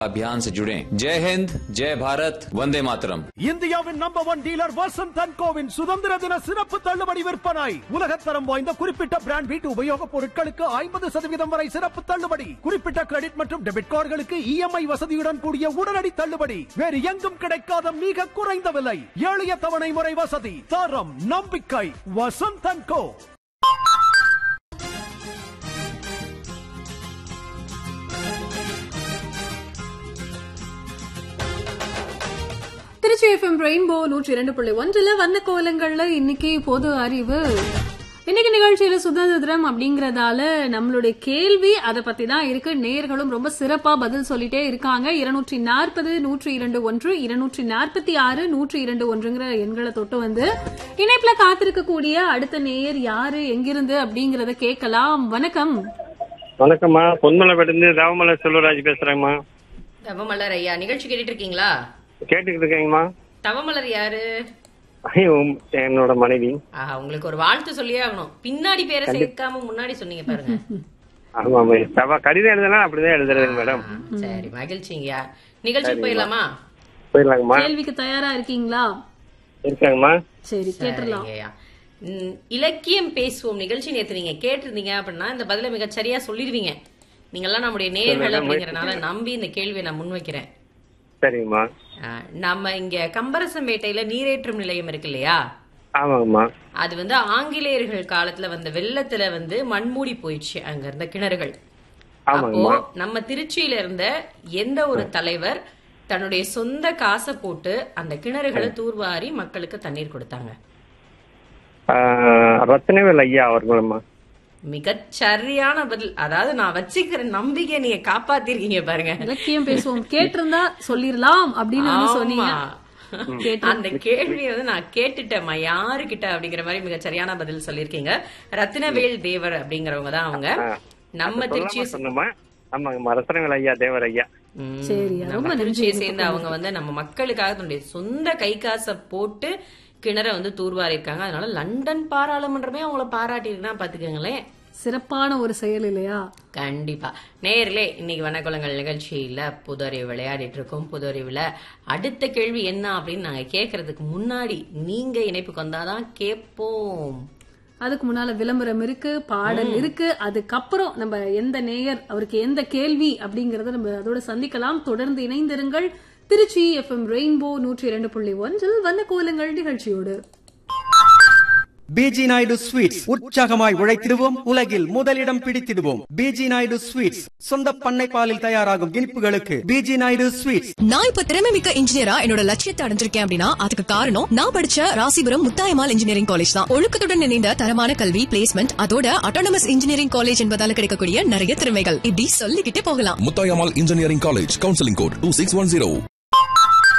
अभियान से जुड़े जय हिंद जय भारत वंदे मातरम இந்தியாவின் number one dealer Vasanth and கோவின் சுதந்திர தின சிறப்பு தள்ளுபடி விற்பனை உலகத்தரம் வாய்ந்த குறிப்பிட்ட பிராண்ட் வீட்டு உபயோகப் பொருட்களுக்கு ஐம்பது சதவீதம் வரை சிறப்பு தள்ளுபடி குறிப்பிட்ட கிரெடிட் மற்றும் டெபிட் கார்டுகளுக்கு இஎம்ஐ வசதியுடன் கூடிய உடனடி தள்ளுபடி வேறு எங்கும் கிடைக்காத மிக குறைந்த விலை எளிய தவணை முறை வசதி தரம் நம்பிக்கை Vasanth and co Trichy FM rainbow நூற்றி இரண்டு புள்ளி ஒன்றுல வந்த கோலங்கள்ல இன்னைக்கு பொது அறிவு இன்னைக்கு நிகழ்ச்சியில சுதந்திரம் அப்படிங்கறதால நம்மளுடைய கேள்வி அதை பத்தி தான் இருக்கு நேர்களும் ரொம்ப சிறப்பா பதில் சொல்லிட்டே இருக்காங்க இருநூற்றி நாற்பது நூற்றி இரண்டு ஒன்று இருநூற்றி நாற்பத்தி ஆறு நூற்றி இரண்டு ஒன்றுங்கிற எண்களை தொட்டு வந்து இணைப்புல காத்திருக்கக்கூடிய அடுத்த நேயர் யாரு எங்கிருந்து அப்படிங்கறத கேட்கலாம் வணக்கம் வணக்கம்மா பொன்மலைப்பேட்டிலிருந்து தேவமலை செல்வராஜ் பேசுறேம்மா தவமலர் ஐயா நிகழ்ச்சி கேட்டுட்டு இருக்கீங்களா கேட்டுக்கிட்டு இருக்கேங்கம்மா தவமலர் யாரு ஐயோ, என்னோட மனைவி ஆஹா உங்களுக்கு ஒரு வாழ்த்து சொல்லியே ஆகணும் பின்னாடி பேரை சேர்க்காம முன்னாடி சொன்னீங்க பாருங்க ஆமாம் தவ கடிதம் எழுதுனா அப்படிதான் எழுதுறதுங்க மேடம் சரி மகிழ்ச்சிங்கய்யா நிகழ்ச்சிக்கு போயிடலாமா போயிடலாங்கம்மா கேள்விக்கு தயாரா இருக்கீங்களா இருக்காங்கம்மா சரி கேட்டுடலாம் சரிங்கய்யா. ம், இலக்கியம் பேசுவோம் நிகழ்ச்சி நேத்து நீங்க கேட்டிருந்தீங்க அப்படின்னா இந்த பதில மிக சரியா சொல்லிடுவீங்க நீங்கெல்லாம் நம்முடைய நேர்கள் அப்படிங்கறனால நம்பி இந்த கேள்வியை நான் முன்வைக்கிறேன் சரிங்கம்மா ஆ, நம்ம இங்க கம்பரசம்பேட்டையில நீரேற்றும் நிலையம் இருக்கு இல்லையா ஆமாங்கம்மா அது வந்து ஆங்கிலேயர்கள் காலத்துல வந்த வெள்ளத்துல வந்து மண்மூடி போயிடுச்சு அங்க இருந்த கிணறுகள் அப்போ ஆமாங்கம்மா நம்ம திருச்சியில இருந்த எந்த ஒரு தலைவர் தன்னுடைய சொந்த காசை போட்டு அந்த கிணறுகளை தூர்வாரி மக்களுக்கு தண்ணீர் கொடுத்தாங்க ஆஹ், ரத்னவேல் ஐயா அவர்களும்மா மிகச் சரியான பதில் அதாவது நான் வச்சுக்கிற நம்பிக்கை நீங்க காப்பாத்திருக்கீங்க பாருங்க இலக்கியம் பேசுவோம் கேட்டிருந்தா சொல்லிடலாம் அப்படின்னு வந்து சொன்னீங்க ஆமா. அந்த கேள்வியை வந்து நான் கேட்டுட்டேம்மா யாருகிட்ட அப்படிங்கிற மாதிரி மிக சரியான பதில் சொல்லியிருக்கீங்க ரத்னவேல் தேவர் அப்படிங்கிறவங்க தான் அவங்க நம்ம திருச்சியை சொல்லாம சொன்னோமா ஆமாங்கம்மா ரத்னவேல் ஐயா தேவர் ஐயா ம், சரி, நம்ம ரொம்ப நன்றி. திருச்சியை சேர்ந்து அவங்க வந்து நம்ம மக்களுக்காக தன்னுடைய சொந்த கை காசை போட்டு கிணற வந்து தூர்வாரி இருக்காங்க அதனால லண்டன் பாராளுமன்றமே அவங்கள பாராட்டிருக்குன்னா பாத்துக்கோங்களேன் சிறப்பான ஒரு செயல் இல்லையா கண்டிப்பா நேர்களே இன்னைக்கு வனக்குளங்கள் நிகழ்ச்சியில புது அறிவு விளையாடிட்டு இருக்கோம் புது அறிவுல அடுத்த கேள்வி என்ன அப்படின்னு நாங்க கேட்கறதுக்கு முன்னாடி நீங்க இணைப்புக்கு வந்தாதான் கேட்போம் அதுக்கு முன்னால விளம்பரம் இருக்கு பாடல் இருக்கு அதுக்கப்புறம் நம்ம எந்த நேயர் அவருக்கு எந்த கேள்வி அப்படிங்கறத நம்ம அதோட சந்திக்கலாம் தொடர்ந்து இணைந்திருங்கள் திருச்சி எஃப்எம் ரெயின்போ நூற்றி இரண்டு புள்ளி ஒன்றில் வந்த கோலங்கள் நிகழ்ச்சியோடு பிஜி நாயுடு ஸ்வீட்ஸ் உற்சாகமாய் உழைத்திடுவோம் உலகில் முதலிடம் பிடித்திடுவோம் பிஜி நாயுடு ஸ்வீட்ஸ் சொந்த பண்ணை பாலில் தயாராகும் இனிப்புகளுக்கு பிஜி நாயுடு ஸ்வீட்ஸ் நான் இப்ப திறமை மிக்க இன்ஜினியரா என்னோட லட்சியத்தை அடைஞ்சிருக்கேன் அப்படின்னா அதுக்கு காரணம் நான் படிச்ச ராசிபுரம் முத்தாயமால் இன்ஜினியரிங் காலேஜ் தான் ஒழுக்கத்துடன் இணைந்த தரமான கல்வி பிளேஸ்மெண்ட் அதோட அட்டானமஸ் இன்ஜினியரிங் காலேஜ் என்பதால கிடைக்கக்கூடிய நிறைய திறமைகள் இப்படி சொல்லிக்கிட்டே போகலாம் Muthayammal engineering college counselling code two six one zero